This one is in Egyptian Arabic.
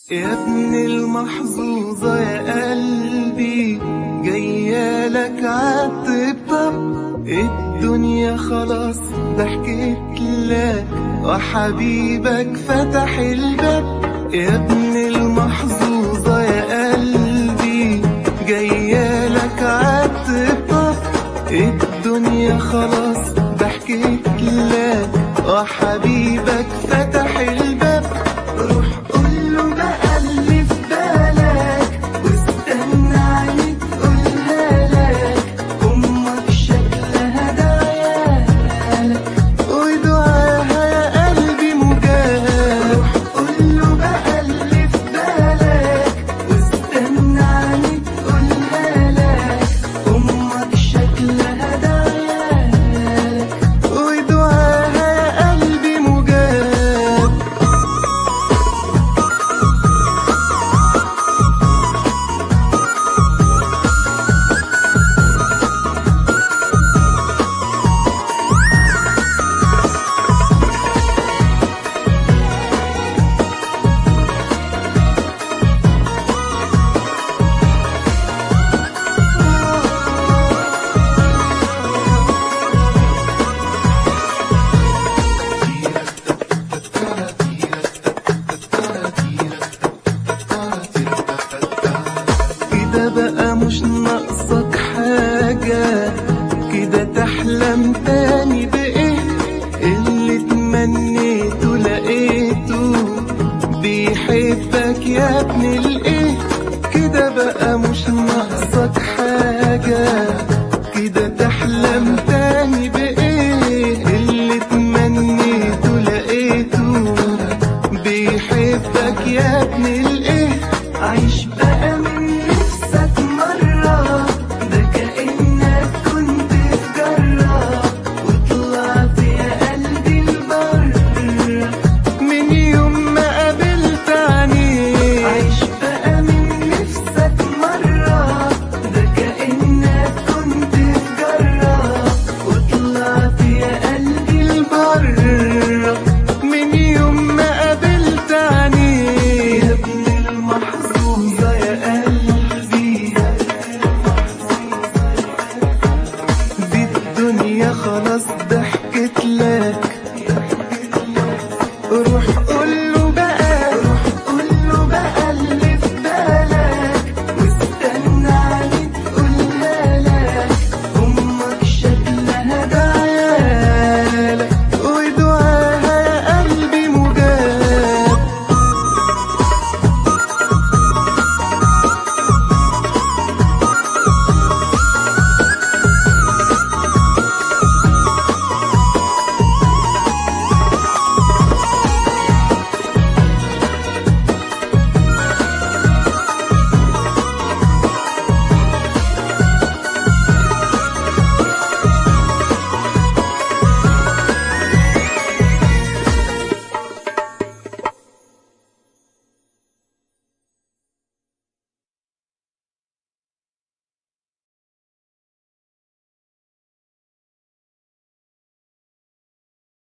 يا ابن المحظوظة يا قلبي جايالك عالطبطب الدنيا خلاص ضحكت لك وحبيبك فتح الباب يا ابن المحظوظة يا قلبي جايالك عالطبطب الدنيا خلاص ضحكت لك وحبيبك فتح الباب روح قوله بقى اللي في بالك واستنى عليك تقولها لك امك شكلها دعيالك ودعاها يا قلبي مجاب روح قوله بقى اللي في بالك واستنى عليك تقولها لك امك شكلها دعيالك ودعاها يا قلبي مجاب كده بقى مش ناقصك حاجة كده تحلم تاني بإيه اللي تمنيته لقيته بيحبك يا ابن الإيه كده بقى مش ناقصك حاجة كده تحلم تاني بإيه اللي تمنيته لقيته بيحبك يا ابن الإيه عيش بقى من نفسك مرة ده كأنك كنت في جرة وطلعت يا قلبي البر من يوم ما قابلت عينيك عيش بقى من نفسك مرة ده كأنك كنت في جرة وطلعت يا قلبي البر من يوم ما قابلت عينيك يا ابن المحظوظة يا قلبي دي الدنيا خلاص ضحكت لك روح